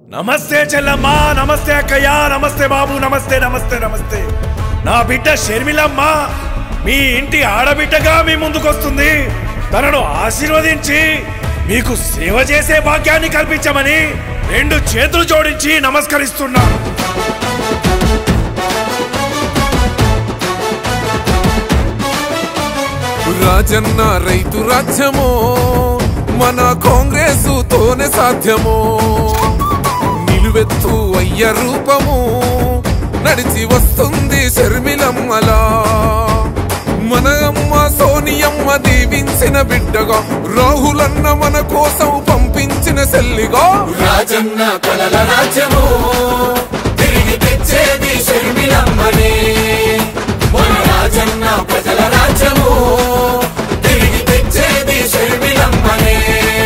నమస్తే చెల్లమ్మా నమస్తే అక్కయ్య నమస్తే బాబు నమస్తే నమస్తే నమస్తే నా బిడ్డ షర్మిలమ్మ మీ ఇంటి ఆడబిడ్డగా మీ ముందుకొస్తుంది తనను ఆశీర్వదించి మీకు సేవ చేసే భాగ్యాన్ని కల్పించమని రెండు చేతులు జోడించి నమస్కరిస్తున్నా రాజన్న రైతు రాజ్యమో మన కాంగ్రెస్ తోనే సాధ్యమో నిలువెత్తు అయ్య రూపము నడిచి వస్తుంది శర్మిలమ్మలా మన అమ్మ సోనియమ్మ దీవించిన బిడ్డగా రాహులన్న మన కోసం పంపించిన సెల్లిగా రాజన్న కలల రాజ్యము తిరిగి తెచ్చేది షర్మిలమ్మనే మన రాజన్న ప్రజల రాజ్యము తిరిగి తెచ్చేది షర్మిలమ్మనే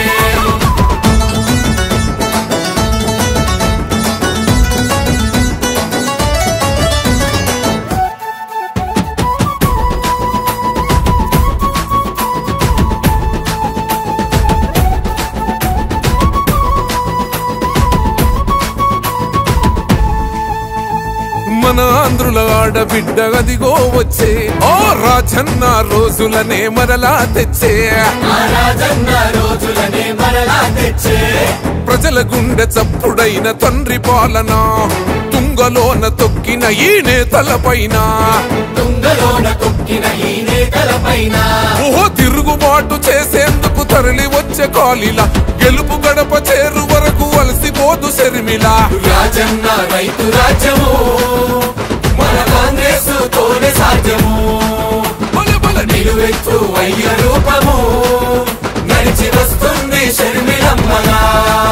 మన ఆంధ్రుల ఆడబిడ్డ అదిగో వచ్చే ఓ రాజన్న రోజులనే మరలా తెచ్చే ఆ రాజన్న రోజులనే మరలా తెచ్చే ప్రజల గుండె చప్పుడైన తండ్రి పాలన తుంగలోన తొక్కిన ఈ నేతలపైన తుంగలోన తొక్కిన ఈ నేతల పైన ఓహో తిరుగుబాటు చేసేందుకు తరలి వచ్చే కాలిలా గెలుపు గడప చేరు వరకు అలసిపోదు శర్మిలా రాజన్న రైతు రాజ్యము మన కాంగ్రెస్ తోనే సాధ్యము బల బల ని- నిలువెత్తు అయ్య రూపము నడిచి వస్తుంది షర్మిలమ్మగా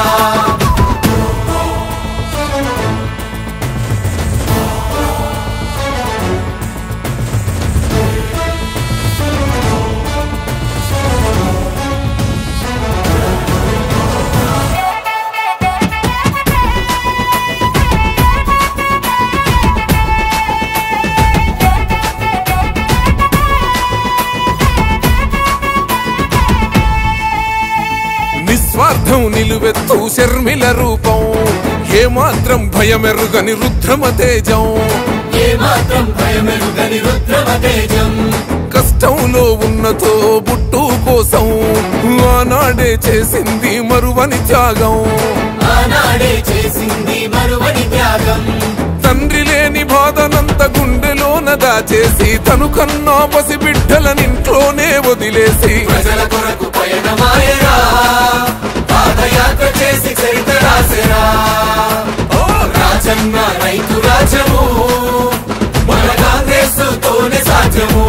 నిస్వార్థం నిలువెత్తు శర్మిల రూపం ఏమాత్రం భయమెరుగని రుద్రమ తేజం ఏ మాత్రం భయమెరుగని రుద్రమ తేజం కష్టంలో ఉన్నతో బుట్టు కోసం ఆనాడే చేసింది మరువని త్యాగం ఆనాడే చేసింది మరువని త్యాగం తండ్రి లేని బాధనంత గుండెలోన దాచేసి తను కన్నా పసిబిడ్డలనింట్లోనే వదిలేసి ప్రజల కొరకు పయనమాయరా పాదయాత్ర చేసి చరిత రాసెరా ఓ రాజన్న రైతు రాజ్యము మన కాంగ్రెస్ తోనే సాధ్యము